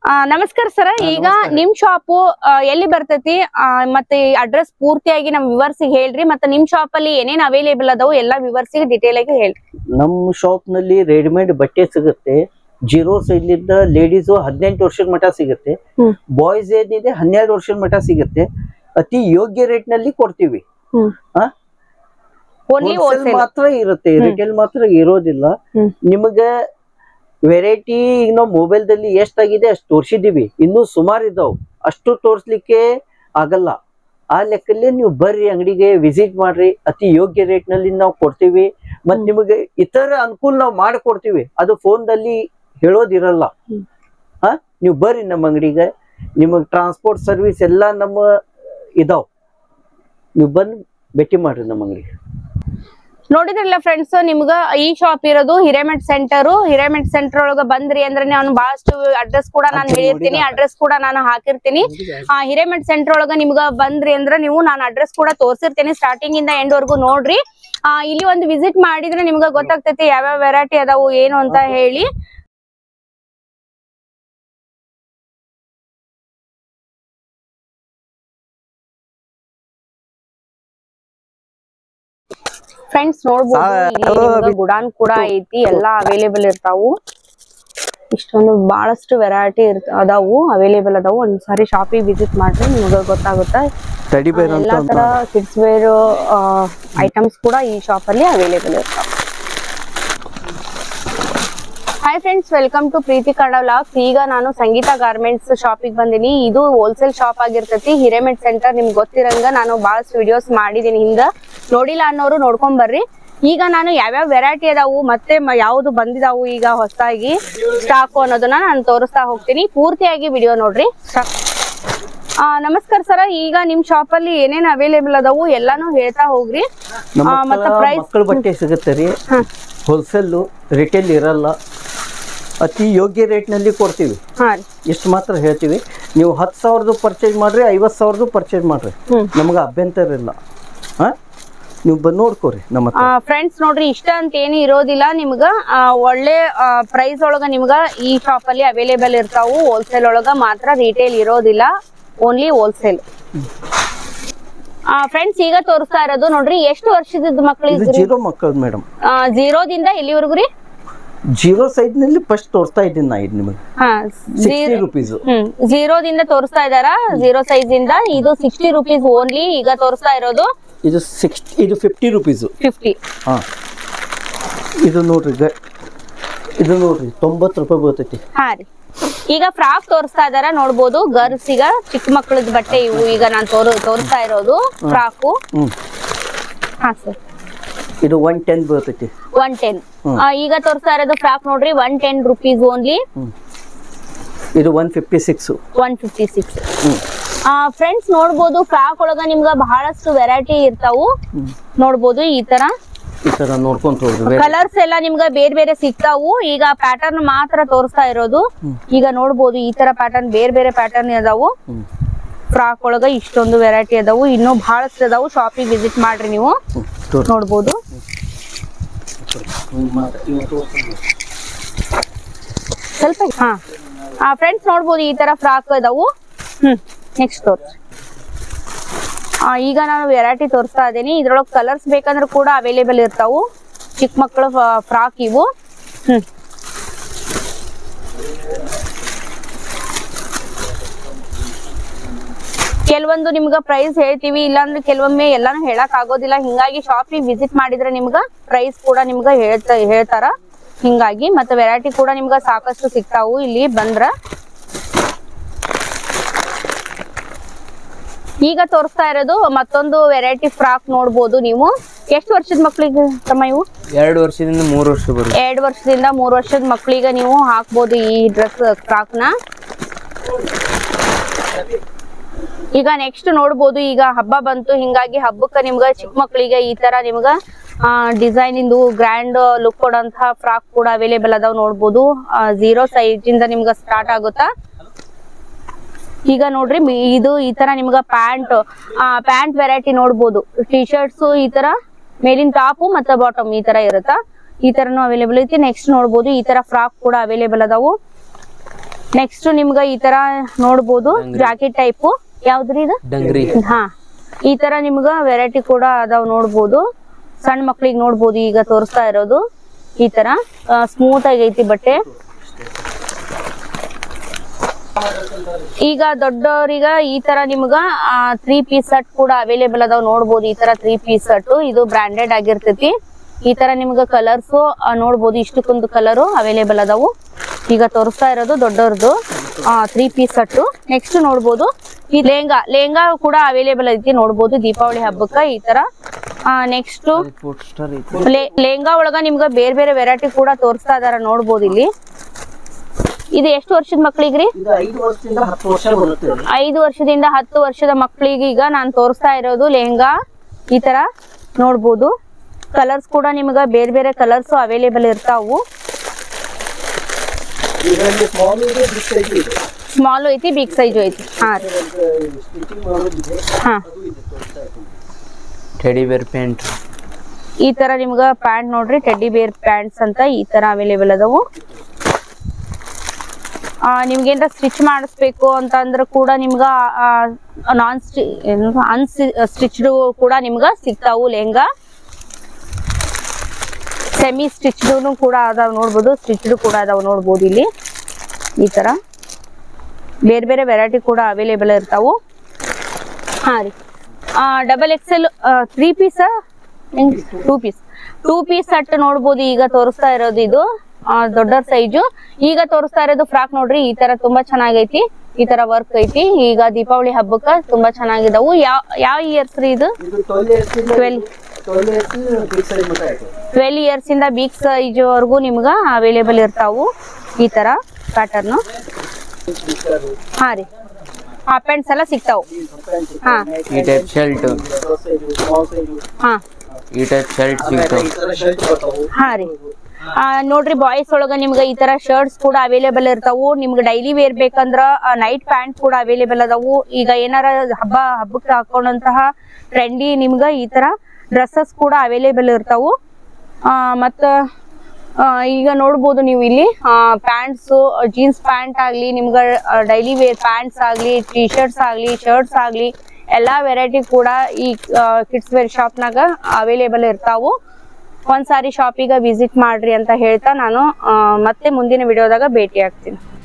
ಆ, ನಮಸ್ಕಾರ ಸರ್ ಈಗ ನಮಸ್ಕಾರ. ನಿಮ್ ಶಾಪ್ ಎಲ್ಲಿ ಬರ್ತೈತಿ ಆ, ಮತ್ತೆ ಅಡ್ರೆಸ್ ಪೂರ್ತಿಯಾಗಿ ನಮ್ ವಿವರ್ಸ್ ಹೇಳ್ರಿ ಮತ್ತೆ ನಿಮ್ ಶಾಪ್ ಅಲ್ಲಿ ಏನೇನ್ ಅವೈಲೇಬಲ್ ಅದಾವು ಎಲ್ಲಾ ವಿವರ್ಸ್ ಡೀಟೇಲ್ ಆಗಿ ಹೇಳ್ರಿ ನಮ್ಮ ಶಾಪ್ ನಲ್ಲಿ ರೆಡಿಮೇಡ್ ಬಟ್ಟೆ ಸಿಗುತ್ತೆ ಜೀರೋ ಸೈಜ್ಲಿಂದ ಲೇಡೀಸ್ ಹದಿನೆಂಟು ವರ್ಷದ ಮಟ ಸಿಗುತ್ತೆ ಹ್ಮ್. ಬಾಯ್ಸ್ ಏನಿದೆ ಹನ್ನೆರಡು ವರ್ಷದ ಮಟ ಸಿಗುತ್ತೆ ಅತಿ ಯೋಗ್ಯ ರೇಟ್ ನಲ್ಲಿ ಕೊಡ್ತೀವಿ ಓನ್ಲಿ Wholesale ಹೋಲ್ಸೇಲ್ ಮಾತ್ರ ಇರುತ್ತೆ ಹ್ಮ್. ರಿಟೇಲ್ ಮಾತ್ರ ಇರೋದಿಲ್ಲ ಹ್ಮ್. ನಿಮಗ ವೆರೈಟಿ ಈಗ ನಾವು ಮೊಬೈಲ್ ದಲ್ಲಿ ಎಷ್ಟಾಗಿದೆ ಅಷ್ಟು ತೋರ್ಸಿದೀವಿ ಇನ್ನೂ ಸುಮಾರು ಇದಾವ್ ಅಷ್ಟು ತೋರ್ಸ್ಲಿಕ್ಕೆ ಆಗಲ್ಲ ಆ ಲೆಕ್ಕಲ್ಲಿ ನೀವು ಬರ್ರಿ ಅಂಗಡಿಗೆ ವಿಸಿಟ್ ಮಾಡ್ರಿ ಅತಿ ಯೋಗ್ಯ ರೇಟ್ ನಲ್ಲಿ ನಾವು ಕೊಡ್ತೀವಿ ಮತ್ ಹ್ಮ್. ನಿಮಗೆ ಇತರ ಅನುಕೂಲ ನಾವು ಮಾಡಿಕೊಡ್ತೀವಿ ಅದು ಫೋನ್ ದಲ್ಲಿ ಹೇಳೋದಿರಲ್ಲ ಹ್ಮ್. ಹಾ ನೀವು ಬರ್ರಿ ನಮ್ಮ ಅಂಗಡಿಗೆ ನಿಮಗ್ ಟ್ರಾನ್ಸ್ಪೋರ್ಟ್ ಸರ್ವಿಸ್ ಎಲ್ಲ ನಮ್ಮ ಇದಾವ್ ನೀವು ಬಂದು ಭೇಟಿ ಮಾಡ್ರಿ ನಮ್ಮ ಅಂಗಡಿಗೆ ನೋಡಿದ್ರಲ್ಲ ಫ್ರೆಂಡ್ಸ್ ನಿಮ್ಗ ಈ ಶಾಪ್ ಇರೋದು ಹಿರೇಮೆಟ್ ಸೆಂಟರ್ ಹಿರೇಮೆಟ್ ಸೆಂಟರ್ ಒಳಗ ಬಂದ್ರಿ ಅಂದ್ರೆ ನಾನು ಬಹಳಷ್ಟು ಅಡ್ರೆಸ್ ಕೂಡ ನಾನು ಅದ್ನ ಹೇಳಿರ್ತೀನಿ ನೋಡಿಲ್ಲ. ಅಡ್ರೆಸ್ ಕೂಡ ನಾನು ಹಾಕಿರ್ತೀನಿ ಆ ಹಿರೇಮೆಟ್ ಸೆಂಟರ್ ಒಳಗ ನಿಮ್ಗ ಬಂದ್ರಿ ಅಂದ್ರ ನೀವು ನಾನು ಅಡ್ರೆಸ್ ಕೂಡ ತೋರ್ಸಿರ್ತೀನಿ ಸ್ಟಾರ್ಟಿಂಗ್ ಇಂದ ಎಂಡ್ ವರ್ಗು ನೋಡ್ರಿ ಆ ಇಲ್ಲಿ ಒಂದು ವಿಸಿಟ್ ಮಾಡಿದ್ರೆ ನಿಮ್ಗ ಗೊತ್ತಾಗ್ತೈತಿ ಯಾವ್ಯಾವ ವೆರೈಟಿ ಅದಾವು ಏನು ಅಂತ ಹೇಳಿ ಫ್ರೆಂಡ್ಸ್ ನೋಡ್ಬೋದು ಇಲ್ಲಿ ನಿಮ್ಗ ಗುಡಾನ್ ಕೂಡ ಐತಿ ಎಲ್ಲಾ ಅವೈಲೇಬಲ್ ಇರ್ತಾವು ಇಷ್ಟೊಂದು ಬಹಳಷ್ಟು ವೆರೈಟಿ ಇರ್ತ ಅದಾವು ಅವೈಲೇಬಲ್ ಅದಾವು ಒಂದ್ಸಾರಿ ಶಾಪಿಗೆ ವಿಸಿಟ್ ಮಾಡ್ರಿ ನಿಮ್ಗೆ ಗೊತ್ತಾಗುತ್ತೆ ಟಡಿ ಬೇರ್ ಅಂತ ಎಲ್ಲಾ ತರ ಕಿಡ್ಸ್ ವೇರ್ ಐಟಮ್ಸ್ ಕೂಡ ಈ ಶಾಪ್ ಅಲ್ಲಿ ಅವೈಲೇಬಲ್ ಇರ್ತಾವೆ hi friends welcome to Preethi Kannada vlogs ಈಗ ನಾನು ಸಂಗೀತ ಗಾರ್ಮೆಂಟ್ಸ್ ಶಾಪಿಗೆ ಬಂದಿನಿ ಇದು ಹೋಲ್ಸೇಲ್ ಶಾಪ್ ಆಗಿರ್ತೈತಿ ಹಿರೇಮೆಟ್ ಸೆಂಟರ್ ನಿಮ್ಗೆ ಗೊತ್ತಿರಂಗ ನಾನು ಬಹಳಷ್ಟು ವಿಡಿಯೋಸ್ ಮಾಡಿದೀನಿ ಹಿಂದ ನೋಡಿಲ್ಲ ಅನ್ನೋರು ನೋಡ್ಕೊಂಡ್ ಬರ್ರಿ ಈಗ ನಾನು ಯಾವ್ಯಾವ ವೆರೈಟಿ ಅದಾವು ಮತ್ತೆ ಮ- ಯಾವ್ದು ಬಂದಿದಾವು ಈಗ ಹೊಸದಾಗಿ ಸ್ಟಾಕ್ ಅನ್ನೋದನ್ನ ನಾನು ತೋರಿಸ್ತಾ ಹೋಗ್ತೀನಿ ಪೂರ್ತಿಯಾಗಿ ವಿಡಿಯೋ ನೋಡ್ರಿ ಸ್ಟಾಕ್ ಆ ನಮಸ್ಕಾರ ಸರ ಈಗ ನಿಮ್ ಶಾಪ್ ಅಲ್ಲಿ ಏನೇನ್ ಅವೈಲೇಬಲ್ ಅದಾವು ಎಲ್ಲಾನು ಹೇಳ್ತಾ ಹೋಗ್ರಿ ನಮ್ಮ ಆ, ಮತ್ತೆ price? ಮಕ್ಕಳ ಬಟ್ಟೆ ಸಿಗುತ್ತೆ ರೀ ಹ. ಹೋಲ್ಸೇಲು ರಿಟೇಲ್ ಇರಲ್ಲ ಅತಿ ಯೋಗ್ಯ ರೇಟ್ನಲ್ಲಿ ಕೊಡ್ತೀವಿ ಹಾ ರೀ ಇಷ್ಟು ಮಾತ್ರ ಹೇಳ್ತೀವಿ ನೀವು ಹತ್ತು ಸಾವಿರದ್ದು ಪರ್ಚೇಸ್ ಮಾಡ್ರಿ ಐವತ್ತು ಸಾವಿರದ್ದು ಪರ್ಚೇಸ್ ಮಾಡ್ರಿ ಹ್ಮ್. ನಮ್ಗೆ ಅಭ್ಯಂತರ ಇಲ್ಲ ಹಾಂ ನೀವು ಬಂದು ನೋಡ್ಕೋರಿ ನಮ್ಮ ಹತ್ರ ಫ್ರೆಂಡ್ಸ್ ನೋಡ್ರಿ ಇಷ್ಟ ಅಂತ ಏನು ಇರೋದಿಲ್ಲ ನಿಮ್ಗ ಆ, ಒಳ್ಳೆ ಪ್ರೈಸ್ ಒಳಗ ನಿಮ್ಗ ಈ ಶಾಪ್ ಅಲ್ಲಿ ಅವೈಲೇಬಲ್ ಇರ್ತಾವು ಹೋಲ್ಸೇಲ್ ಒಳಗ ಮಾತ್ರ ರಿಟೇಲ್ ಇರೋದಿಲ್ಲ ಓನ್ಲಿ ಹೋಲ್ಸೇಲ್ ಫ್ರೆಂಡ್ಸ್ ಈಗ ತೋರಿಸ್ತಾ ಇರೋದು ನೋಡ್ರಿ ಎಷ್ಟು ವರ್ಷದ ಇದು ಮಕ್ಕಳಿಗೆ ಜೀರೋ ಮಕ್ಕಳು ಮೇಡಮ್ ಜೀರೋದಿಂದ ಎಲ್ಲಿವರೆಗೂ ರೀ ಜೀರೋ ಸೈಜ್ನಲ್ಲಿ ಫಸ್ಟ್ ತೋರಿಸ್ತಾ ಇದ್ದೀನಿ ನಾ ಇದು ನಿಮಗೆ ಹಾ ಸಿಕ್ಸ್ಟಿ ರುಪೀಸು ಹ್ಮ್ ಜೀರೋದಿಂದ ತೋರಿಸ್ತಾ ಇದಾರ ಜೀರೋ ಸೈಜ್ ಇಂದ ಇದು ಸಿಕ್ಸ್ಟಿ ರುಪೀಸ್ ಓನ್ಲಿ ಈಗ ತೋರಿಸ್ತಾ ಇರೋದು ಇದು ಸಿಕ್ಸ್ಟಿ ಇದು ಫಿಫ್ಟಿ ರುಪೀಸು ಫಿಫ್ಟಿ ಹಾಂ ಇದು ನೋಡ್ರಿ ಗ ಇದು ನೋಡ್ರಿ ತೊಂಬತ್ತು ರೂಪಾಯಿ ಬರ್ತೈತಿ ಹಾ ರೀ ಈಗ ಫ್ರಾಕ್ ತೋರಿಸ್ತಾ ಇದಾರ ನೋಡ್ಬೋದು ಗರ್ಲ್ಸ್ ಈಗ ಚಿಕ್ಕ ಮಕ್ಕಳದ ಬಟ್ಟೆ ಇವು ಈಗ ನಾನ್ ತೋರ್ ತೋರಿಸ್ತಾ ಇರೋದು ಫ್ರಾಕು ಹ್ಞೂ ಹಾ ಸರ್ ಇದು ಒನ್ ಟೆನ್ ಬರ್ತೈತಿ ಒನ್ ಟೆನ್ ಹ್ಮ್. ಈಗ ತೋರಿಸ್ತಾ ಇರೋದು ಫ್ರಾಕ್ ನೋಡ್ರಿ ಒನ್ ಟೆನ್ ರುಪೀಸ್ ಓನ್ಲಿ ಇದು one fifty six one fifty six ಹ್ಞೂ ಫ್ರೆಂಡ್ಸ್ ನೋಡ್ಬೋದು ಫ್ರಾಕ್ ಒಳಗ ನಿಮ್ಗ ಬಹಳಷ್ಟು ವೆರೈಟಿ ಇರ್ತಾವು ಹ್ಮ್. ನೋಡ್ಬೋದು ಈ ತರ ಈ ಥರ ನೋಡ್ಕೊಂತ ಹೋಗ್ರಿ ಬೇರೆ ಕಲರ್ಸ್ ಎಲ್ಲ ನಿಮ್ಗ ಬೇರೆ ಬೇರೆ ಸಿಗ್ತಾವು ಈಗ ಪ್ಯಾಟರ್ನ್ ಮಾತ್ರ ತೋರಿಸ್ತಾ ಇರೋದು ಈಗ ನೋಡ್ಬೋದು ಈ ತರ ಪ್ಯಾಟರ್ನ್ ಬೇರೆ ಬೇರೆ ಪ್ಯಾಟರ್ನ್ ಅದಾವು ಹ್ಞೂ ಫ್ರಾಕ್ ಒಳಗ ಇಷ್ಟೊಂದು ವೆರೈಟಿ ಅದಾವು ಇನ್ನೂ ಬಹಳಷ್ಟು ಅದಾವು ಶಾಪಿಗೆ ವಿಸಿಟ್ ಮಾಡ್ರಿ ನೀವು ಹ್ಞೂ ತೋರಿ ನೋಡ್ಬೋದು ಸ್ವಲ್ಪ ಹಾ ಆ ಫ್ರೆಂಡ್ಸ್ ನೋಡ್ಬೋದು ಈ ತರ ಫ್ರಾಕ್ ಅದಾವು ಹ್ಮ್ ನೆಕ್ಸ್ಟ್ ತೋರ್ಸಿ ಆ, ಈಗ ನಾನು ವೆರೈಟಿ ತೋರಿಸ್ತಾ ಇದ್ದೀನಿ ಇದ್ರೊಳಗೆ ಕಲರ್ಸ್ ಬೇಕಂದ್ರೆ ಕೂಡ ಅವೈಲೇಬಲ್ ಇರ್ತಾವು ಚಿಕ್ಕ ಮಕ್ಕಳ ಫ್ರಾಕ್ ಇವು ಹ್ಮ್ ಕೆಲವೊಂದು ನಿಮ್ಗ ಪ್ರೈಸ್ ಹೇಳ್ತೀವಿ ಇಲ್ಲಾಂದ್ರೆ ಕೆಲವೊಮ್ಮೆ ಎಲ್ಲಾನು ಹೇಳಕ್ ಆಗೋದಿಲ್ಲ ಹಿಂಗಾಗಿ ಶಾಪಿಗೆ ವಿಸಿಟ್ ಮಾಡಿದ್ರೆ ನಿಮ್ಗ ಪ್ರೈಸ್ ಕೂಡ ನಿಮ್ಗ ಹೇಳ್ತಾ ಹೇಳ್ತಾರ ಹಿಂಗಾಗಿ ಮತ್ತೆ ವೆರೈಟಿ ಕೂಡ ನಿಮ್ಗ ಸಾಕಷ್ಟು ಸಿಗ್ತಾವು ಇಲ್ಲಿ ಬಂದ್ರ ಈಗ ತೋರಿಸ್ತಾ ಇರೋದು ಮತ್ತೊಂದು ವೆರೈಟಿ ಫ್ರಾಕ್ ನೋಡ್ಬೋದು ನೀವು ಎಷ್ಟು ವರ್ಷದ ಮಕ್ಳಿಗೆ ತಮ್ಮ ಇವು ಎರಡು ವರ್ಷದಿಂದ ಮೂರು ವರ್ಷ ಬರುತ್ತೆ ಎರಡ್ ವರ್ಷದಿಂದ ಮೂರ್ ವರ್ಷದ ಮಕ್ಳಿಗೆ ನೀವು ಹಾಕ್ಬೋದು ಈ ಡ್ರೆಸ್ ಫ್ರಾಕ್ ನ ಈಗ ನೆಕ್ಸ್ಟ್ ನೋಡ್ಬೋದು ಈಗ ಹಬ್ಬ ಬಂತು ಹಿಂಗಾಗಿ ಹಬ್ಬಕ್ಕ ನಿಮ್ಗ ಚಿಕ್ಕ ಮಕ್ಳಿಗೆ ಈ ತರ ನಿಮ್ಗ ಡಿಸೈನ್ ಇಂದು ಗ್ರ್ಯಾಂಡ್ ಲುಕ್ ಕೊಡೋಂತಹ ಫ್ರಾಕ್ ಕೂಡ ಅವೈಲೇಬಲ್ ಅದಾವ್ ನೋಡ್ಬೋದು ಝೀರೋ ಸೈಜ್ ಇಂದ ನಿಮ್ಗ ಸ್ಟಾರ್ಟ್ ಆಗುತ್ತಾ ಈಗ ನೋಡ್ರಿ ಮಿ- ಇದು ಈ ತರ ನಿಮ್ಗ ಪ್ಯಾಂಟ್ ಪ್ಯಾಂಟ್ ವೆರೈಟಿ ನೋಡ್ಬೋದು ಟಿ ಶರ್ಟ್ಸ್ ಈ ತರ ಮೇಲಿನ ಟಾಪು ಮತ್ತೆ ಬಾಟಮ್ ಈ ತರ ಇರುತ್ತಾ ಈ ತರನು ಅವೈಲೇಬಲ್ ಐತಿ ನೆಕ್ಸ್ಟ್ ನೋಡ್ಬೋದು ಈ ತರ ಫ್ರಾಕ್ ಕೂಡ ಅವೈಲೇಬಲ್ ಅದಾವು ನೆಕ್ಸ್ಟ್ ನಿಮ್ಗ ಈ ತರ ನೋಡ್ಬೋದು ಜಾಕೆಟ್ ಟೈಪು ಯಾವ್ದ್ರಿ ಇದು ಡಂಗ್ರಿ ಹಾ ಈ ತರ ನಿಮ್ಗ ವೆರೈಟಿ ಕೂಡ ಅದಾವ್ ನೋಡ್ಬೋದು ಸಣ್ಣ ಮಕ್ಳಿಗೆ ನೋಡ್ಬೋದು ಈಗ ತೋರಿಸ್ತಾ ಇರೋದು ಈ ತರ ಸ್ಮೂತ್ ಆಗಿ ಐತಿ ಬಟ್ಟೆ ಈಗ ದೊಡ್ಡವರಿಗ ಈ ತರ ನಿಮ್ಗ ತ್ರೀ ಪೀಸ್ ಸೆಟ್ ಕೂಡ ಅವೈಲೇಬಲ್ ಅದಾವ್ ನೋಡ್ಬೋದು ಈ ತರ ತ್ರೀ ಪೀಸ್ ಸೆಟ್ ಇದು ಬ್ರಾಂಡೆಡ್ ಆಗಿರ್ತೈತಿ ಈ ತರ ನಿಮ್ಗ ಕಲರ್ಸ್ ನೋಡ್ಬೋದು ಇಷ್ಟಕ್ಕೊಂದು ಕಲರು ಅವೈಲೇಬಲ್ ಅದಾವು ಈಗ ತೋರಿಸ್ತಾ ಇರೋದು ದೊಡ್ಡವ್ರದ್ದು ತ್ರೀ ಪೀಸ್ ಸೆಟ್ ನೆಕ್ಸ್ಟ್ ನೋಡ್ಬೋದು ಈ ಲೆಹಂಗಾ ಲೆಹಂಗಾ ಕೂಡ ಅವೈಲೇಬಲ್ ಐತಿ ನೋಡ್ಬೋದು ದೀಪಾವಳಿ ಹಬ್ಬಕ್ಕ ಈ ತರ ನೆಕ್ಸ್ಟ್ ಪೋಸ್ಟರ್ ಐತಿ ಲೆಹಂಗಾ ಒಳಗ ನಿಮ್ಗ ಬೇರೆ ಬೇರೆ ವೆರೈಟಿ ಕೂಡ ತೋರಿಸ್ತಾ ಇದಾರ ನೋಡ್ಬೋದು ಇಲ್ಲಿ ಇದು ಎಷ್ಟು ವರ್ಷದ ಮಕ್ಳಿಗ್ರಿ ಇದು ಐದು ವರ್ಷದಿಂದ ಹತ್ತು ವರ್ಷ ಬರುತ್ತೆ ಐದು ವರ್ಷದಿಂದ ಹತ್ತು ವರ್ಷದ ಮಕ್ಕಳಿಗೆ ಈಗ ನಾನು ತೋರಿಸ್ತಾ ಇರೋದು ಲೆಹಂಗಾ ಈ ತರ ನೋಡ್ಬೋದು ಕಲರ್ಸ್ ಕೂಡ ನಿಮ್ಗ ಬೇರೆ ಬೇರೆ ಕಲರ್ಸ್ ಅವೈಲೇಬಲ್ ಇರ್ತಾವು ಇದರಲ್ಲಿ ಸ್ಮಾಲ್ ಇದೆ ಬಿಗ್ ಸೈಜ್ ಇದೆ ಸ್ಮಾಲ್ ಐತಿ ಬಿಗ್ ಸೈಜ್ ಐತಿ ಹಾ ರೀ ಸ್ಟಿಚಿಂಗ್ ಮಾಡೋದಿದೆ ಹಾ ಅದು ಇದೆ ತೋರಿಸ್ತಾ ಇದ್ದೀನಿ ಟೆಡಿ ಬೇರ್ ಪ್ಯಾಂಟ್ ಈ ತರ ನಿಮ್ಗ ಪ್ಯಾಂಟ್ ನೋಡ್ರಿ ಟೆಡ್ಡಿ ಬೇರ್ ಪ್ಯಾಂಟ್ಸ್ ಅಂತ ಈ ತರ ಅವೈಲೇಬಲ್ ಅದಾವು ಆ, ನಿಮ್ಗೇನ್ರ ಸ್ಟಿಚ್ ಮಾಡಿಸ್ಬೇಕು ಅಂತ ಅಂದ್ರೆ ಕೂಡ ನಿಮ್ಗ ನಾನ್ ಸ್ಟಿ ಅನ್ ಸ್ಟಿಚ್ಡ್ ಕೂಡ ನಿಮ್ಗ ಸಿಗ್ತಾವು ಲೆಹಂಗಾ ಸೆಮಿ ಸ್ಟಿಚ್ಡು ಕೂಡ ಅದಾವ ನೋಡ್ಬೋದು ಸ್ಟಿಚ್ಡ್ ಕೂಡ ಅದಾವ ನೋಡ್ಬೋದು ಇಲ್ಲಿ ಈ ತರ ಬೇರೆ ಬೇರೆ ವೆರೈಟಿ ಕೂಡ ಅವೈಲೇಬಲ್ ಇರ್ತಾವು ಹಾ ರೀ double XL three piece two piece two piece set ನೋಡ್ಬೋದು ಈಗ ತೋರಿಸ್ತಾ ಇರೋದು ಇದು ಆ, ದೊಡ್ಡ ಸೈಜು ಈಗ ತೋರಿಸ್ತಾ ಇರೋದು ಫ್ರಾಕ್ ನೋಡ್ರಿ ಈ ತರ ತುಂಬಾ ಚೆನ್ನಾಗೈತಿ ಈ ತರ ವರ್ಕ್ ಐತಿ ಈಗ ದೀಪಾವಳಿ ಹಬ್ಬಕ್ಕ ತುಂಬಾ ಚೆನ್ನಾಗಿದಾವು ಯಾವ ಯಾವ ಇಯರ್ಸ್ ರೀ ಇದು ಇದು ಟ್ವೆಲ್ ಇಯರ್ಸ್ ಇಂದ twelve twelve years big size ಮಟ್ಟ ಆಯ್ತು ಟ್ವೆಲ್ ಇಯರ್ಸ್ ಇಂದ ಬಿಗ್ ಸೈಜ್ ವರ್ಗು ನಿಮ್ಗ ಅವೈಲೇಬಲ್ ಇರ್ತಾವು ಈ ತರ ಪ್ಯಾಟರ್ನ್ ಹಾ ರೀ ಹಾಫ್ ಪ್ಯಾಂಟ್ಸ್ ಎಲ್ಲ ಸಿಗ್ತಾವು ಹಾ ಈ ಟೈಪ್ ಶರ್ಟ್ ಸ್ಮಾಲ್ ಸೈಜ್ ಹಾ ಈ ಟೈಪ್ ಶರ್ಟ್ ಸಿಗ್ತಾವ ಈ ತರ ಶರ್ಟ್ ಬರ್ತಾವು ಹಾ ರೀ ಆ, ನೋಡ್ರಿ ಬಾಯ್ಸ್ ಒಳಗ ನಿಮ್ಗ ಈ ತರ ಶರ್ಟ್ಸ್ ಕೂಡ ಅವೈಲೇಬಲ್ ಇರ್ತಾವು ನಿಮ್ಗೆ ಡೈಲಿ ವೇರ್ ಬೇಕಂದ್ರ ನೈಟ್ ಪ್ಯಾಂಟ್ ಕೂಡ ಅವೈಲೇಬಲ್ ಅದಾವು ಈಗ ಏನಾರ ಹಬ್ಬ ಹಬ್ಬಕ್ಕೆ ಹಾಕೊಂಡಂತಹ ಟ್ರೆಂಡಿ ನಿಮ್ಗ ಈ ತರ ಡ್ರೆಸ್ಸಸ್ ಕೂಡ ಅವೈಲೇಬಲ್ ಇರ್ತಾವು ಆ, ಮತ್ತ ಆ, ಈಗ ನೋಡ್ಬೋದು ನೀವು ಇಲ್ಲಿ ಪ್ಯಾಂಟ್ಸ್ ಜೀನ್ಸ್ ಪ್ಯಾಂಟ್ ಆಗ್ಲಿ ನಿಮ್ಗ ಡೈಲಿ ವೇರ್ ಪ್ಯಾಂಟ್ಸ್ ಆಗ್ಲಿ ಟಿ ಶರ್ಟ್ಸ್ ಆಗ್ಲಿ ಶರ್ಟ್ಸ್ ಆಗ್ಲಿ ಎಲ್ಲಾ ವೆರೈಟಿ ಕೂಡ ಈ ಕಿಡ್ಸ್ ವೇರ್ ಶಾಪ್ನಾಗ ಅವೈಲೇಬಲ್ ಇರ್ತಾವು ಒಂದ್ಸಾರಿ ಶಾಪಿಗೆ ವಿಸಿಟ್ ಮಾಡ್ರಿ ಅಂತ ಹೇಳ್ತಾ ನಾನು ಆ, ಮತ್ತೆ ಮುಂದಿನ ವಿಡಿಯೋದಾಗ ಭೇಟಿ ಆಗ್ತೀನಿ